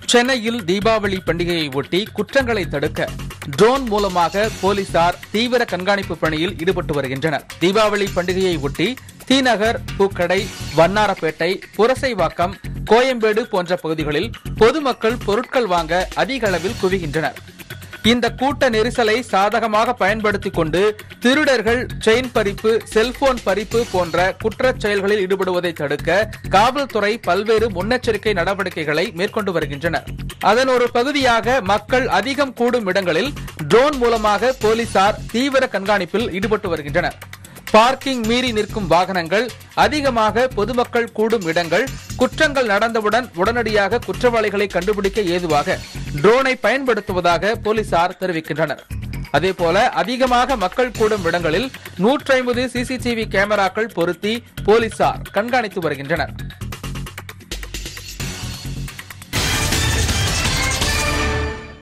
சென்னையில் தீபாவளி பண்டிகையை ஒட்டி குற்றங்களை தடுக்க ட்ரோன் மூலமாக போலீசார் தீவிர கண்காணிப்பு பணியில் ஈடுபட்டு வருகின்றனர் தீபாவளி பண்டிகையை ஒட்டி தீநகர் பூக்கடை வண்ணாரப்பேட்டை புரசைவாக்கம் கோயம்பேடு போன்ற பகுதிகளில் பொதுமக்கள் பொருட்கள் வாங்க அதிக அளவில் குவிகின்றனர் இந்த கூட்ட நெரிசலை சாதகமாக பயன்படுத்திக் கொண்டு திருடர்கள் செயின் பறிப்பு செல்போன் பறிப்பு போன்ற குற்றச் செயல்களில் ஈடுபடுவதை தடுக்க காவல்துறை பல்வேறு முன்னெச்சரிக்கை நடவடிக்கைகளை மேற்கொண்டு வருகின்றனர் அதன் ஒரு பகுதியாக மக்கள் அதிகம் கூடும் இடங்களில் ட்ரோன் மூலமாக போலீசார் தீவிர கண்காணிப்பில் ஈடுபட்டு வருகின்றனர் பார்க்கிங் மீறி நிற்கும் வாகனங்கள் அதிகமாக பொதுமக்கள் கூடும் இடங்கள் குற்றங்கள் நடந்தவுடன் உடனடியாக குற்றவாளிகளை கண்டுபிடிக்க ஏதுவாக ட்ரோனை பயன்படுத்துவதாக போலீசார் தெரிவிக்கின்றனர் அதேபோல அதிகமாக மக்கள் கூடும் இடங்களில் நூற்றி ஐம்பது சிசிடிவி கேமராக்கள் பொருத்தி போலீசார் கண்காணித்து வருகின்றனர்